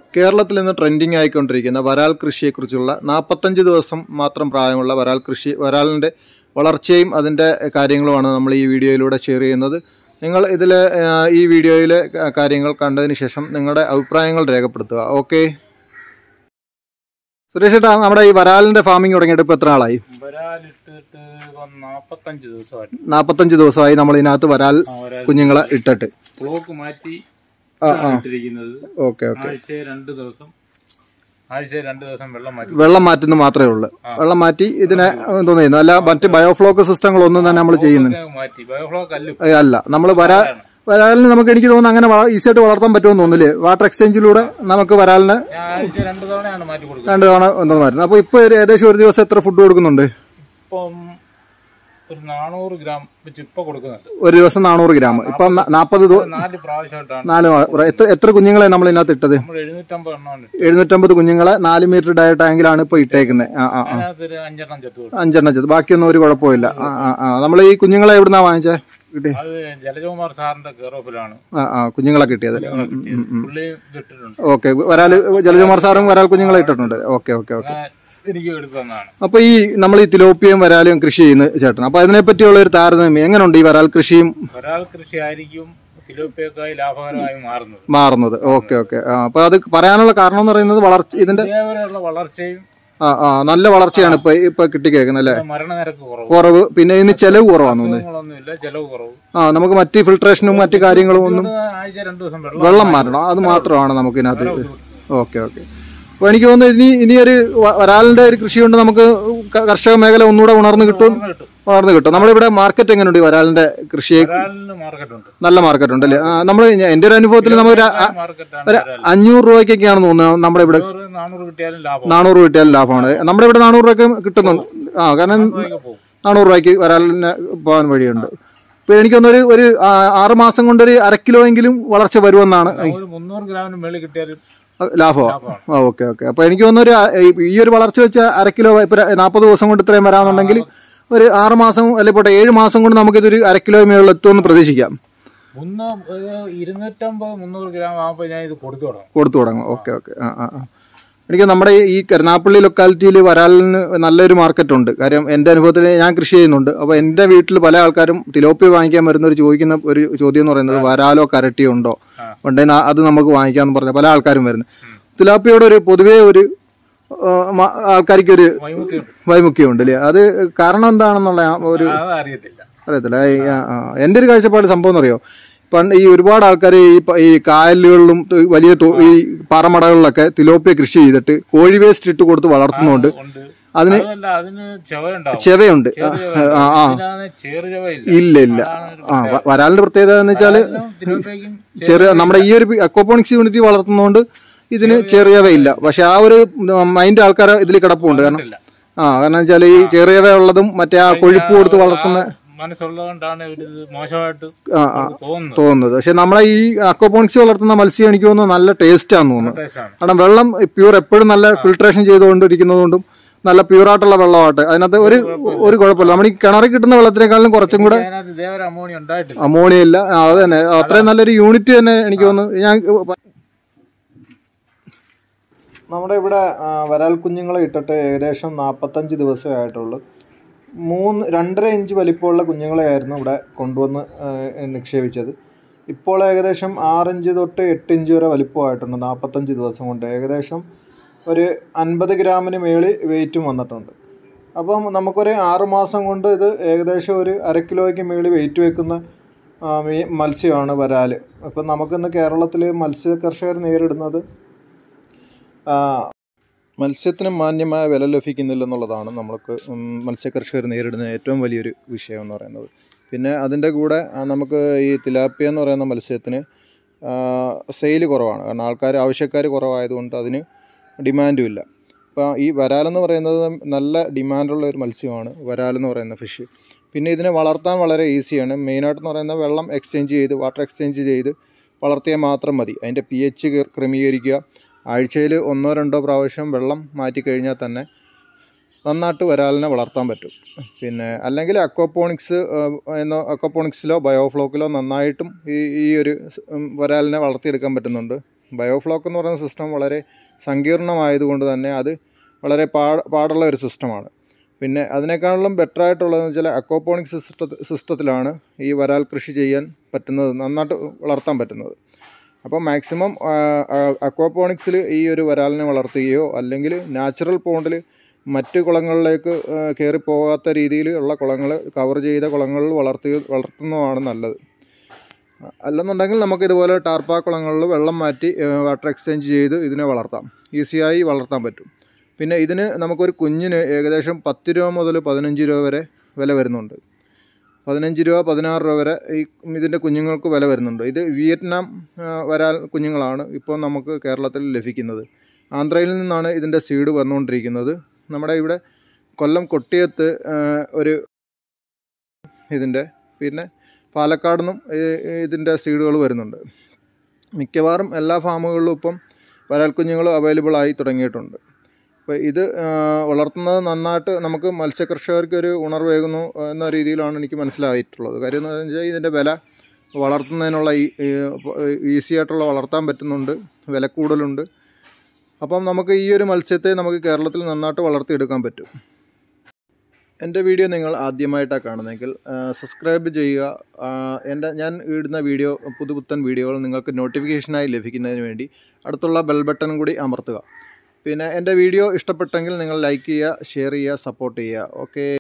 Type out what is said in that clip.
കേരളത്തിൽ ഇന്ന് ട്രെൻഡിങ് ആയിക്കൊണ്ടിരിക്കുന്ന വരാൽ കൃഷിയെക്കുറിച്ചുള്ള നാൽപ്പത്തഞ്ച് ദിവസം മാത്രം പ്രായമുള്ള വരാൽ കൃഷി വരാലിൻ്റെ വളർച്ചയും അതിൻ്റെ കാര്യങ്ങളുമാണ് നമ്മൾ ഈ വീഡിയോയിലൂടെ ഷെയർ ചെയ്യുന്നത് നിങ്ങൾ ഇതിൽ ഈ വീഡിയോയിലെ കാര്യങ്ങൾ കണ്ടതിന് ശേഷം നിങ്ങളുടെ അഭിപ്രായങ്ങൾ രേഖപ്പെടുത്തുക ഓക്കെ സുരേഷ് ഏട്ടാ നമ്മുടെ ഈ വരാലിൻ്റെ ഫാമിംഗ് തുടങ്ങിയിട്ട് ഇപ്പോൾ എത്ര ആളായി വരാലിട്ടിട്ട് ഇപ്പം നാപ്പത്തഞ്ച് ദിവസമായിട്ട് നാൽപ്പത്തഞ്ച് ദിവസമായി നമ്മൾ ഇതിനകത്ത് വരാൽ ആ വരാൽ കുഞ്ഞുങ്ങളെ ഇട്ടിട്ട് ബ്ലോക്ക് മാറ്റി ആ ആ ഇട്ടിരിക്കുന്നത് ഓക്കെ ഓക്കെ ആഴ്ച രണ്ട് ദിവസം ആഴ്ച രണ്ട് ദിവസം വെള്ളം മാറ്റി വെള്ളം മാറ്റുന്നത് മാത്രമേ ഉള്ളൂ വെള്ളം മാറ്റി ഇതിനെ എന്തോന്ന് ചെയ്യുന്നു അല്ല മറ്റ് ബയോഫ്ലോക്ക് സിസ്റ്റങ്ങളൊന്നും തന്നെ നമ്മൾ ചെയ്യുന്നു ഇതിനെ മാറ്റി ബയോഫ്ലോക്ക് അല്ലും ഏ, അല്ല നമ്മൾ വരാ വരാലിന് നമുക്ക് എനിക്ക് തോന്നുന്നു അങ്ങനെ ഈസി ആയിട്ട് വളർത്താൻ പറ്റുമെന്ന് തോന്നില്ലേ വാട്ടർ എക്സ്ചേഞ്ചിലൂടെ നമുക്ക് വരാലിന് ഞാൻ ആഴ്ച രണ്ട് തവണയാണ് മാറ്റി കൊടുക്കുന്നത് രണ്ട് തവണ എന്തോന്ന് മാറ്റുന്നത് അപ്പോൾ ഇപ്പോൾ ഒരു ഏകദേശം ഒരു ദിവസം എത്ര ഫുഡ് കൊടുക്കുന്നുണ്ട് ഇപ്പം ഒരു നാനൂറ് ഗ്രാം വെച്ച് ഇപ്പൊ കൊടുക്കുന്നുണ്ട് ഒരു ദിവസം നാനൂറ് ഗ്രാം ഇപ്പം നാൽപ്പത് നാല് പ്രാവശ്യമായിട്ടാണ് നാല് മാ- എത്ര എത്ര കുഞ്ഞുങ്ങളെ നമ്മൾ ഇതിനകത്ത് ഇട്ടത് നമ്മൾ എഴുന്നൂറ്റമ്പത് എണ്ണമാണ് എഴുന്നൂറ്റമ്പത് കുഞ്ഞുങ്ങളെ നാല് മീറ്റർ ഡയ ടാങ്കിലാണ് ഇപ്പോൾ ഇട്ടേക്കുന്നത് ആ ആ ആ അതിനകത്ത് ഒരു അഞ്ചെണ്ണം ചത്തു കൊടുക്കും അഞ്ചെണ്ണം ചെയ്ത് ബാക്കിയൊന്നും ഒരു കുഴപ്പമില്ല ആ ആ ആ നമ്മൾ ഈ കുഞ്ഞുങ്ങളെ എവിടുന്നാ വാങ്ങിച്ചേ കിട്ടി അത് ജലജകുമാർ സാറിന്റെ കെയർ ഓഫിലാണ് ആ ആ കുഞ്ഞുങ്ങളെ കിട്ടിയത് ഉം, ഉം, ഉം. പുള്ളി ഇതിട്ടിട്ടുണ്ട് ഓക്കെ വരാൽ ജലജകുമാർ സാറും വരാൽ കുഞ്ഞുങ്ങളെ ഇട്ടിട്ടുണ്ട് ഓക്കെ ഓക്കെ ഓക്കെ ഞാൻ എനിക്ക് എടുത്തു തന്നതാണ് അപ്പൊ ഈ നമ്മൾ ഈ തിലോപ്പിയും വരാലും കൃഷി ചെയ്യുന്ന ചേട്ടൻ അപ്പൊ അതിനെ പറ്റിയുള്ള ഒരു താരതമ്യം എങ്ങനെയുണ്ട് ഈ വരാൽ കൃഷിയും ഒരാൾ കൃഷി ആയിരിക്കും തിലോപ്പിയൊക്കെയായി ലാഭകരമായി മാറുന്നത് മാറുന്നത് ഓക്കെ ഓക്കെ അപ്പൊ അത് പറയാനുള്ള കാരണം എന്ന് പറയുന്നത് വളർച്ച ഇതിന്റെ ഇതേവരെയുള്ള വളർച്ചയും ആ ആ നല്ല വളർച്ചയാണ് ഇപ്പൊ ഇപ്പൊ കിട്ടിക്കേക്കുന്നത് അല്ലേ മരണനിരക്ക് കുറവ് കുറവ് പിന്നെ ഇതിന് ചെലവ് കുറവാന്ന് തോന്നുന്നു അസുഖങ്ങളൊന്നുമില്ല ചെലവ് കുറവ് ആ നമുക്ക് മറ്റ് ഫിൽട്രേഷനും മറ്റു കാര്യങ്ങളും ഒന്നും ഇത് ആഴ്ച രണ്ടു ദിവസം വെള്ളം വെള്ളം മാറണം അത് മാത്രമാണ് നമുക്ക് ഇതിനകത്ത് ഓക്കെ ഓക്കെ അപ്പൊ എനിക്ക് തോന്നുന്നു ഇനി ഇനി ഒരു വ- വരാലിന്റെ ഒരു കൃഷി കൊണ്ട് നമുക്ക് ക- കർഷക മേഖല ഒന്നുകൂടെ ഉണർന്നു കിട്ടും കിട്ടും വളർന്നു കിട്ടും നമ്മളിവിടെ മാർക്കറ്റ് എങ്ങനെയുണ്ട് ഈ വരാലിന്റെ കൃഷിയെ ഒരാളിന് മാർക്കറ്റ് ഉണ്ട് നല്ല മാർക്കറ്റ് ഉണ്ട് അല്ലേ നമ്മൾ എന്റെ ഒരു അനുഭവത്തിൽ നമ്മൾ ഒരു അ- മാർക്കറ്റാണ് ഒരു അഞ്ഞൂറ് രൂപയ്ക്കൊക്കെയാണ് തോന്നുന്നത് നമ്മുടെ ഇവിടെ ഒരു നാനൂറ് കിട്ടിയാലും ലാഭം നാനൂറ് കിട്ടിയാൽ ലാഭമാണ് നമ്മുടെ ഇവിടെ നാനൂറ് രൂപയ്ക്ക് കിട്ടുന്നുണ്ട് ആ കാരണം രൂപയ്ക്ക് പോകും നാനൂറ് രൂപയ്ക്ക് വരാലിന് പോകാൻ വഴിയുണ്ട് ഇപ്പൊ എനിക്കൊന്നൊരു ഒരു ആ, ആറ് മാസം കൊണ്ട് ഒരു അര കിലോ എങ്കിലും വളർച്ച വരുമെന്നാണ് ഒരു മുന്നൂറ് ഗ്രാമിന് മേളിൽ കിട്ടിയാലും ലാഭമാണ് ആ ഓക്കെ ഓക്കെ അപ്പൊ എനിക്ക് തോന്നുന്നു ഒരു ആ- ഈ- ഈ ഒരു വളർച്ച വെച്ച അര കിലോ ഇപ്പൊ നാൽപ്പത് ദിവസം കൊണ്ട് ഇത്രയും വരാമെന്നുണ്ടെങ്കിൽ ഒരു ആറ് മാസം അല്ലെ പോട്ടെ ഏഴ് മാസം കൊണ്ട് നമുക്കിതൊരു അര കിലോ മേളിൽ എത്തുമെന്ന് പ്രതീക്ഷിക്കാം മുന്നൂ ഒരു ഇരുന്നൂറ്റമ്പത് മുന്നൂറ് ഗ്രാം ആകുമ്പോൾ ഞാൻ ഇത് കൊടുത്തു തുടങ്ങും കൊടുത്തു തുടങ്ങും ഓക്കെ ഓക്കെ ആ ആ ആ. എനിക്ക് നമ്മുടെ ഈ കരുനാപ്പള്ളി ലൊക്കാലിറ്റിയിൽ വരാലിന് നല്ലൊരു മാർക്കറ്റ് ഉണ്ട് കാര്യം എൻ്റെ അനുഭവത്തിൽ ഞാൻ കൃഷി ചെയ്യുന്നുണ്ട് അപ്പോൾ എൻ്റെ വീട്ടിൽ പല ആൾക്കാരും തിലോപ്പി വാങ്ങിക്കാൻ വരുന്നവർ ചോദിക്കുന്ന ഒരു ചോദ്യം എന്ന് പറയുന്നത് വരാലോ കരട്ടിയോ ഉണ്ടോ ഉണ്ടെങ്കിൽ അത് നമുക്ക് വാങ്ങിക്കാമെന്ന് പറഞ്ഞ പല ആൾക്കാരും വരുന്നത് തിലാപ്പിയോട് ഒരു പൊതുവേ ഒരു ആ, മ- ആൾക്കാർക്കൊരു വൈമുഖ്യമുണ്ട് വൈമുഖ്യമുണ്ട് അല്ലേ അത് കാരണം എന്താണെന്നുള്ള ആ ഒരു അത് അറിയത്തില്ല അറിയത്തില്ല ഈ, ആ, ആ. എൻ്റെ ഒരു കാഴ്ചപ്പാട് സംഭവം എന്നറിയോ പണ്ട് ഈ ഒരുപാട് ആൾക്കാർ ഈ പ- ഈ കായലുകളിലും ത- വലിയ തൊ- ഈ പാറമടകളിലൊക്കെ തിലോപ്പിയ കൃഷി ചെയ്തിട്ട് കോഴി വേസ്റ്റ് ഇട്ട് കൊടുത്ത് വളർത്തുന്നുണ്ട് ഉണ്ട് അതിന് അതല്ല അതിന് ചെവയുണ്ടാവും ചെവയുണ്ട് ആ, ആ ആ ഇതിനാണ് ചേറ് ചെവയില്ല ഇല്ല ഇല്ല ആ വ- വരാലിന്റെ പ്രത്യേകത എന്ന് വെച്ചാല് തിരുവത്തേക്കും ചെറിയ നമ്മുടെ ഈ ഒരു അക്വപോണിക്സ് യൂണിറ്റ് വളർത്തുന്നതുകൊണ്ട് ഇതിന് ചെറിയവയില്ല പക്ഷെ ആ ഒരു മൈൻഡ് ആൾക്കാർ ഇതിൽ കിടപ്പുണ്ട് കാരണം ഇല്ല ആ കാരണം വെച്ചാൽ ഈ ചെറിയവ ഉള്ളതും മറ്റേ ആ കൊഴുപ്പ് കൊടുത്ത് വളർത്തുന്ന മനസ്സുള്ളതുകൊണ്ടാണ് ഒരു ഇത് മോശമായിട്ട് ആ ആ തോന്നുന്നത് തോന്നുന്നത് പക്ഷെ നമ്മളെ ഈ അക്വപോണിക്സ് വളർത്തുന്ന മത്സ്യം എനിക്ക് തോന്നുന്നു നല്ല ടേസ്റ്റ് ആണെന്ന് തോന്നുന്നു ടേസ്റ്റാണ് കാരണം വെള്ളം പ്യൂർ എപ്പോഴും നല്ല ഫിൽട്രേഷൻ ചെയ്തുകൊണ്ടിരിക്കുന്നതുകൊണ്ടും നല്ല പ്യൂറായിട്ടുള്ള വെള്ളമായിട്ട് അതിനകത്ത് ഒരു ഒരു കുഴപ്പമില്ല നമ്മൾ ഈ കിണറിൽ കിട്ടുന്ന വെള്ളത്തിനേക്കാളും കുറച്ചും കൂടെ അതിനകത്ത് ഇതേവരെ അമോണി ഉണ്ടായിട്ടില്ല അമോണിയ ഇല്ല ആ, അത് തന്നെ അത്രയും നല്ലൊരു യൂണിറ്റ് തന്നെ എനിക്ക് തോന്നുന്നു ഞാൻ നമ്മുടെ ഇവിടെ ആ, വരാൽ കുഞ്ഞുങ്ങളെ ഇട്ടിട്ട് ഏകദേശം നാൽപ്പത്തഞ്ച് ദിവസമേ ആയിട്ടുള്ളൂ മൂന്ന് രണ്ടര ഇഞ്ച് വലിപ്പമുള്ള കുഞ്ഞുങ്ങളെയായിരുന്നു ഇവിടെ കൊണ്ടുവന്ന് ആ, നിക്ഷേപിച്ചത് ഇപ്പോൾ ഏകദേശം ആറിഞ്ച് തൊട്ട് എട്ട് ഇഞ്ച് വരെ വലിപ്പമായിട്ടുണ്ട് നാൽപ്പത്തഞ്ച് ദിവസം കൊണ്ട് ഏകദേശം ഒരു അൻപത് ഗ്രാമിന് മേളിൽ വെയിറ്റും വന്നിട്ടുണ്ട് അപ്പം നമുക്കൊരു ആറ് മാസം കൊണ്ട് ഇത് ഏകദേശം ഒരു അര കിലോയ്ക്ക് മേളിൽ വെയിറ്റ് വെക്കുന്ന ആ, മീ- മത്സ്യമാണ് വരാൽ അപ്പം നമുക്കിന്ന് കേരളത്തിൽ മത്സ്യ കർഷകർ നേരിടുന്നത് ആ, മത്സ്യത്തിന് മാന്യമായ വില ലഭിക്കുന്നില്ലെന്നുള്ളതാണ് നമ്മൾക്ക് ഉം, മത്സ്യകർഷകർ നേരിടുന്ന ഏറ്റവും വലിയൊരു വിഷയം എന്ന് പറയുന്നത് പിന്നെ അതിൻ്റെ കൂടെ ആ, നമുക്ക് ഈ തിലാപ്പിയ എന്ന് പറയുന്ന മത്സ്യത്തിന് സെയിൽ കുറവാണ് കാരണം ആൾക്കാർ ആവശ്യക്കാർ കുറവായതുകൊണ്ട് അതിന് ഡിമാൻഡും ഇല്ല അപ്പോൾ ഈ വരാലെന്ന് പറയുന്നത് നല്ല ഡിമാൻഡുള്ള ഒരു മത്സ്യമാണ് വരാലെന്ന് പറയുന്ന ഫിഷ് പിന്നെ ഇതിനെ വളർത്താൻ വളരെ ഈസിയാണ് മെയിനായിട്ടെന്ന് പറയുന്നത് വെള്ളം എക്സ്ചേഞ്ച് ചെയ്ത് വാട്ടർ എക്സ്ചേഞ്ച് ചെയ്ത് വളർത്തിയാൽ മാത്രം മതി അതിൻ്റെ പി എച്ച് ക്രമീകരിക്കുക ആഴ്ചയിൽ ഒന്നോ രണ്ടോ പ്രാവശ്യം വെള്ളം മാറ്റി കഴിഞ്ഞാൽ തന്നെ നന്നായിട്ട് വരാലിനെ വളർത്താൻ പറ്റും പിന്നെ അല്ലെങ്കിൽ അക്വപോണിക്സ് എന്ന അക്വപോണിക്സിലോ ബയോഫ്ലോക്കിലോ നന്നായിട്ടും ഈ ഈ ഒരു സ്- ഉം, വരാലിനെ വളർത്തിയെടുക്കാൻ പറ്റുന്നുണ്ട് ബയോഫ്ലോക്ക് എന്ന് പറയുന്ന സിസ്റ്റം വളരെ സങ്കീർണമായതുകൊണ്ട് തന്നെ അത് വളരെ പാ പാടുള്ള ഒരു സിസ്റ്റമാണ് പിന്നെ അതിനേക്കാളും ബെറ്റർ ആയിട്ടുള്ളതെന്ന് വെച്ചാൽ അക്വാപോണിക് സിസ്റ്റ സിസ്റ്റത്തിലാണ് ഈ വരാൽ കൃഷി ചെയ്യാൻ പറ്റുന്നത് നന്നായിട്ട് വളർത്താൻ പറ്റുന്നത് അപ്പോൾ മാക്സിമം അക്വാപോണിക്സിൽ ഈ ഒരു വരാലിനെ വളർത്തുകയോ അല്ലെങ്കിൽ നാച്ചുറൽ പോണ്ടിൽ മറ്റ് കുളങ്ങളിലേക്ക് കയറി പോകാത്ത രീതിയിൽ ഉള്ള കുളങ്ങൾ കവർ ചെയ്ത കുളങ്ങളിൽ വളർത്തുക വളർത്തുന്നതാണ് നല്ലത് അല്ലെന്നുണ്ടെങ്കിൽ നമുക്ക് ഇതുപോലെ ടാർപ്പാ കുളങ്ങളിൽ വെള്ളം മാറ്റി വാട്ടർ എക്സ്ചേഞ്ച് ചെയ്ത് ഇതിനെ വളർത്താം ഈസിയായി വളർത്താൻ പറ്റും പിന്നെ ഇതിന് നമുക്കൊരു കുഞ്ഞിന് ഏകദേശം പത്ത് രൂപ മുതൽ പതിനഞ്ച് രൂപ വരെ വില വരുന്നുണ്ട് പതിനഞ്ച് രൂപ പതിനാറ് രൂപ വരെ ഈ ഇതിൻ്റെ കുഞ്ഞുങ്ങൾക്ക് വില വരുന്നുണ്ട് ഇത് വിയറ്റ്നാം ആ, വരാൽ കുഞ്ഞുങ്ങളാണ് ഇപ്പോൾ നമുക്ക് കേരളത്തിൽ ലഭിക്കുന്നത് ആന്ധ്രയിൽ നിന്നാണ് ഇതിൻ്റെ സീഡ് വന്നുകൊണ്ടിരിക്കുന്നത് നമ്മുടെ ഇവിടെ കൊല്ലം കൊട്ടിയത്ത് ആ, ഒരു ഇതിൻ്റെ പിന്നെ പാലക്കാട് നിന്നും ഇതിൻ്റെ സീഡുകൾ വരുന്നുണ്ട് മിക്കവാറും എല്ലാ ഫാമുകളിലും ഇപ്പം വരാൽ കുഞ്ഞുങ്ങൾ അവൈലബിൾ ആയി തുടങ്ങിയിട്ടുണ്ട് അപ്പോൾ ഇത് ആ, വളർത്തുന്നത് നന്നായിട്ട് നമുക്ക് മത്സ്യകർഷകർക്ക് ഒരു ഉണർവേകുന്നു എന്ന രീതിയിലാണ് എനിക്ക് മനസ്സിലായിട്ടുള്ളത് കാര്യം എന്ന് വെച്ചാൽ ഇതിൻ്റെ വില വളർത്തുന്നതിനുള്ള ഈ ഈസി ആയിട്ടുള്ള വളർത്താൻ പറ്റുന്നുണ്ട് വില കൂടുതലുണ്ട് അപ്പം നമുക്ക് ഈ ഒരു മത്സ്യത്തെ നമുക്ക് കേരളത്തിൽ നന്നായിട്ട് വളർത്തിയെടുക്കാൻ പറ്റും എൻ്റെ വീഡിയോ നിങ്ങൾ ആദ്യമായിട്ടാണ് കാണുന്നതെങ്കിൽ സബ്സ്ക്രൈബ് ചെയ്യുക ആ, എൻ്റെ ഞാൻ ഇടുന്ന വീഡിയോ പുതുപുത്തൻ വീഡിയോകൾ നിങ്ങൾക്ക് നോട്ടിഫിക്കേഷനായി ലഭിക്കുന്നതിന് വേണ്ടി അടുത്തുള്ള ബെൽ ബട്ടൺ കൂടി അമർത്തുക പിന്നെ എൻ്റെ വീഡിയോ ഇഷ്ടപ്പെട്ടെങ്കിൽ നിങ്ങൾ ലൈക്ക് ചെയ്യുക ഷെയർ ചെയ്യുക സപ്പോർട്ട് ചെയ്യുക ഓക്കെ